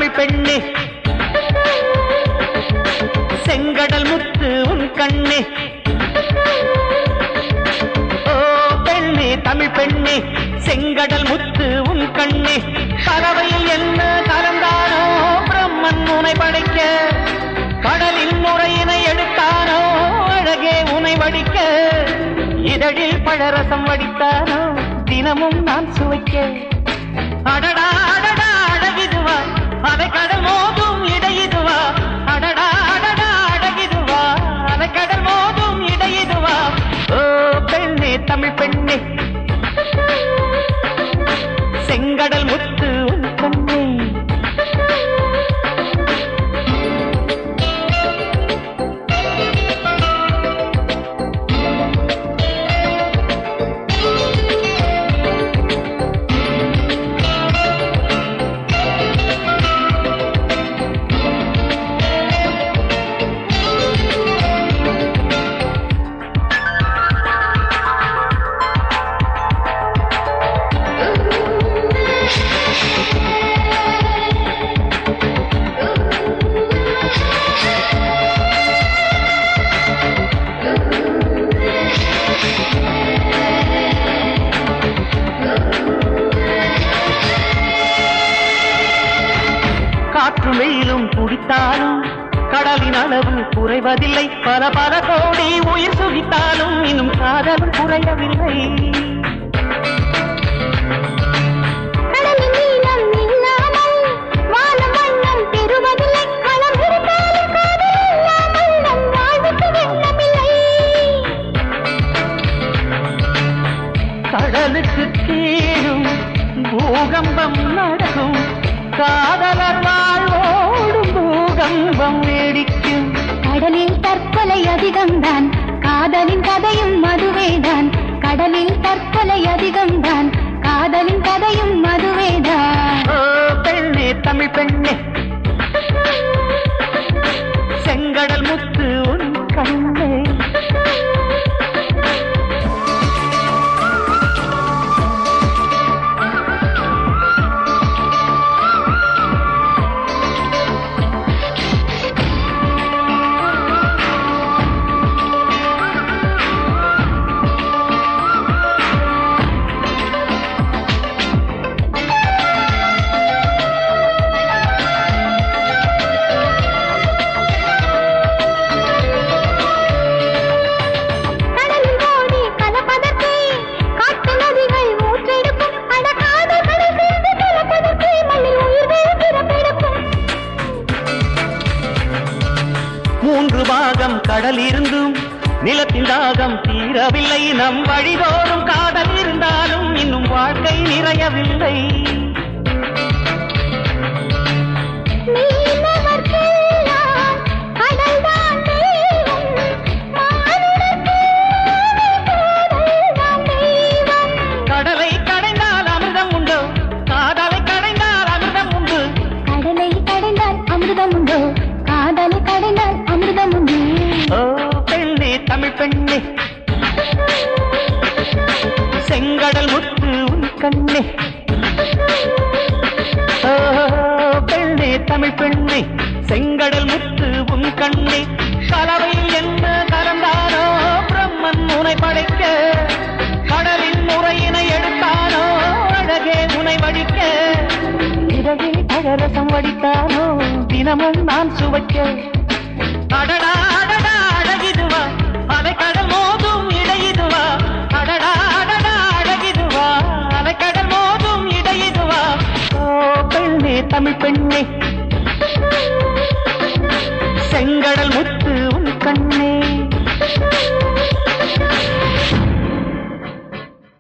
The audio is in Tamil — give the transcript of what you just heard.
தமிழ் பெண்ணே செங்கடல் முத்து உன் கண்ணே ஓ பெண்ணே தமிழ் பெண்ணே செங்கடல் முத்து உன் கண்ணே கலவையில் என்ன கலந்தானோ பிரம்மன் உனை படைக்க கடலின் முறையினை எடுத்தானோ அழகே உனை வடிக்க இதழில் பழரசம் வடித்தானோ தினமும் நான் சுவைக்க அடடா அடடா அழகிதுவா அலை கடல் மோதும் இடையிதுவா அடடா அடடா அழகிதுவா அலை கடல் மோதும் இடையிதுவா ஓ பெண்ணே தமிழ் பெண்ணே செங்கடல் முத்து உன் கண்ணே காற்று வெயிலும் குடித்தாலும் கடலின் அளவு குறைவதில்லை பல பல கோடி உயிர் சுகித்தாலும் இன்னும் காதலும் குறையவில்லை கடலின் நீளம் இல்லாமல் வானம் வண்ணம் பெறுவதில்லை களம் இருந்தாலும் காதல் இல்லாமல் நம் வாழ்வுக்கு வெள்ளமில்லை கடலுக்கு கீழும் பூகம்பம் நடக்கும் காதலர் வாழ்வோடும் பூகம்பம் வேடிக்கும் கடலில் தற்கொலை அதிகம்தான் காதலின் கதையும் மதுவேதான் கடலில் தற்கொலை அதிகம்தான் காதலின் கதையும் மதுவேதான் ஓ பெண்ணே தமிழ் பெண்ணே செங்கடல் முத்து உன் கண்ணே கடலில் ஓடி கலப்பதற்கே காட்டு நதிகள் ஊற்றெடுக்கும் அட காதல்களை சேர்ந்து கலப்பதற்கே மண்ணில் உயிர்கள் பிறப்பெடுக்கும் மூன்று பாகம் கடல் இருந்தும் நிலத்தின் தாகம் தீரவில்லை நம் வழிதோறும் காதல் இருந்தாலும் இன்னும் வாழ்க்கை நிறையவில்லை மீனவர்க்கெல்லாம் கடல்தான் தெய்வம் மானுடர்க்கு காதல்தான் தெய்வம் கடலை கடைந்தால் அமிர்தம் உண்டோ காதலை கடைந்தால் அமிர்தம் உண்டு கடலை கடைந்தால் அமிர்தம் உண்டோ காதலை கடைந்தால் அமிர்தம் உண்டு ஓ பெண்ணே தமிழ் பெண்ணே செங்கடல் முத்து உன் கண்ணே ஓ பெண்ணே தமிழ் பெண்ணே செங்கடல் முத்து உன் கண்ணே கலவையில் என்ன கலந்தானோ பிரம்மன் உனை படைக்க கடலின் முறையினை எடுத்தானோ அழகே உனை வடிக்க இதழில் பழரசம் வடித்தானோ தினமும் நான் சுவைக்க அடடா அடடா அழகிதுவா அலை கடல் மோதும் இடையிதுவா அடடா அடடா அழகிதுவா அலை கடல் மோதும் இடையிதுவா ஓ பெண்ணே தமிழ் பெண்ணே